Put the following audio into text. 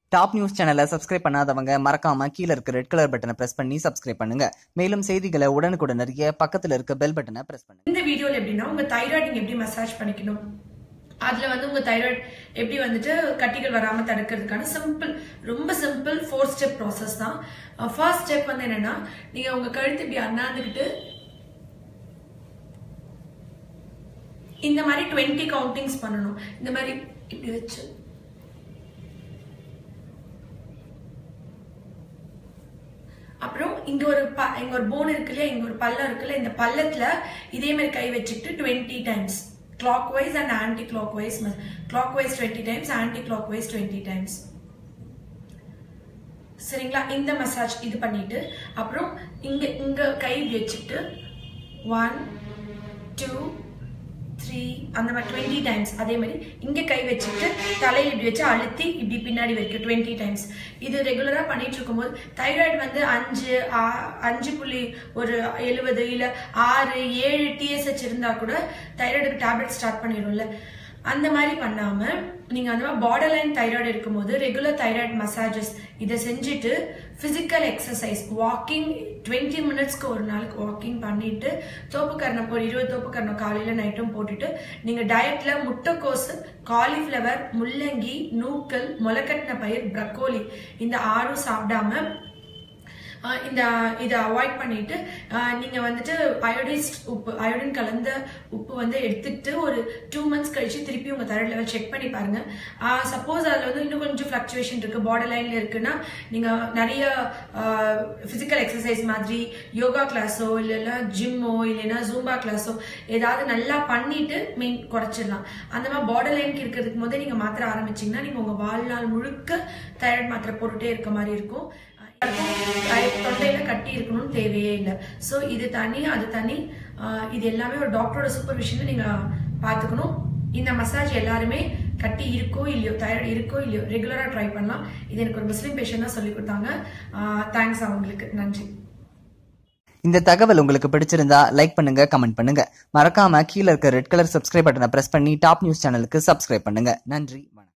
top news சேனலை subscribe பண்ணாதவங்க மறக்காம கீழ இருக்க ரெட் கலர் பட்டனை பிரஸ் பண்ணி சப்ஸ்கிரைப் பண்ணுங்க மேலும் செய்திகளை உடனுக்குடன் அறிய பக்கத்துல இருக்க பெல் பட்டனை பிரஸ் பண்ணுங்க இந்த வீடியோல எப்படின்னா உங்க தைராய்டு நீங்க எப்படி மசாஜ் பண்ணிக்கணும் அதுல வந்து உங்க தைராய்டு எப்படி வந்துட்டு கட்டிகள் வராம தடுக்கிறதுக்கான சிம்பிள் ரொம்ப சிம்பிள் ஃபோர் ஸ்டெப் ப்ராசஸ் தான் ஃபர்ஸ்ட் ஸ்டெப் வந்து என்னன்னா நீங்க உங்க கழுத்து இப்படி அண்ணாந்துக்கிட்டு இந்த மாதிரி டுவெண்ட்டி கவுண்டிங்ஸ் பண்ணணும் இந்த மாதிரி இப்படி வச்சு அப்புறம் இங்க ஒரு ப- இங்க ஒரு போன் இருக்கு இல்லையா இங்க ஒரு பள்ளம் இருக்குல்ல இந்த பள்ளத்துல இதே மாதிரி கை வச்சுக்கிட்டு twenty times clockwise and anticlockwise clock wise twenty times clock wise twenty times சரிங்களா இந்த மசாஜ் இது பண்ணிட்டு அப்புறம் இங்க இங்க கை இப்படி வச்சுட்டு ஒன் டூ த்ரீ அந்த மாதிரி டுவெண்ட்டி டைம்ஸ் அதே மாதிரி இங்க கை வச்சுட்டு தலையில இப்படி வச்சு அழுத்தி இப்படி பின்னாடி வரைக்கும் டுவெண்ட்டி டைம்ஸ் இது ரெகுலரா பண்ணிட்டு இருக்கும்போது தைராய்டு வந்து அஞ்சு ஆ- அஞ்சு புள்ளி ஒரு எழுபது இல்ல ஆறு ஏழு டிஎஸ்ஹெச் இருந்தா கூட தைராய்டுக்கு டேப்லெட் ஸ்டார்ட் பண்ணிடும்ல அந்த மாதிரி பண்ணாம நீங்க அந்த மாதிரி பார்டர் லைன் தைராய்டு இருக்கும்போது ரெகுலர் தைராய்டு மசாஜஸ் இதை செஞ்சுட்டு பிசிக்கல் எக்ஸசைஸ் வாக்கிங் டுவெண்ட்டி மினிட்ஸ்க்கு ஒரு நாளுக்கு வாக்கிங் பண்ணிட்டு தோப்பு கரணம் ஒரு இருபது தோப்பு கரணம் காலையில நைட்டும் போட்டுட்டு நீங்க டயட்ல முட்டைக்கோசு காலிஃப்ளவர் முள்ளங்கி நூக்கல் முளைக்கட்டின பயிர் ப்ரக்கோலி இந்த ஆறும் சாப்பிடாம ஆஹ் இந்த இதை அவாய்ட் பண்ணிட்டு ஆஹ் நீங்க வந்துட்டு அயோடைஸ்ட் உப்பு அயோடின் கலந்த உப்பு வந்து எடுத்துக்கிட்டு ஒரு டூ மந்த்ஸ் கழிச்சு திருப்பி உங்க தைராய்டு லெவல் செக் பண்ணி பாருங்க சப்போஸ் அதுல வந்து இன்னும் கொஞ்சம் ஃபிளக்சுவேஷன் இருக்கு பார்டர் லைன்ல இருக்குன்னா நீங்க நிறைய பிசிக்கல் எக்ஸசைஸ் மாதிரி யோகா கிளாஸோ இல்லைன்னா ஜிம்மோ இல்லைன்னா ஜூம்பா கிளாஸோ ஏதாவது நல்லா பண்ணிட்டு மீன் குறைச்சிடலாம் அந்த மாதிரி பார்டர் லைனுக்கு இருக்கிறதுக்கு போதே நீங்க மாத்திரை ஆரம்பிச்சீங்கன்னா நீங்க உங்க வாழ்நாள் முழுக்க தைராய்டு மாத்திரை போட்டுட்டே இருக்க மாதிரி இருக்கும் யாருக்கும் தொண்டையில கட்டி இருக்கணும்னு தேவையே இல்லை ஸோ இது தனி அது தனி ஆஹ் இது எல்லாமே ஒரு டாக்டரோட சூப்பர்விஷன்ல நீங்க பார்த்துக்கணும் இந்த மசாஜ் எல்லாருமே கட்டி இருக்கோ இல்லையோ தைராய்டு இருக்கோ இல்லையோ ரெகுலரா ட்ரை பண்ணலாம் இது எனக்கு ஒரு முஸ்லீம் பேஷண்ட் தான் சொல்லி கொடுத்தாங்க தேங்க்ஸ் அவங்களுக்கு நன்றி இந்த தகவல் உங்களுக்கு பிடிச்சிருந்தா லைக் பண்ணுங்க கமெண்ட் பண்ணுங்க மறக்காம கீழ இருக்க ரெட் கலர் சப்ஸ்கிரைப் பட்டனை பிரஸ் பண்ணி டாப் நியூஸ் சேனலுக்கு சப்ஸ்கிரைப் பண்ணுங்க நன்றி வணக்கம்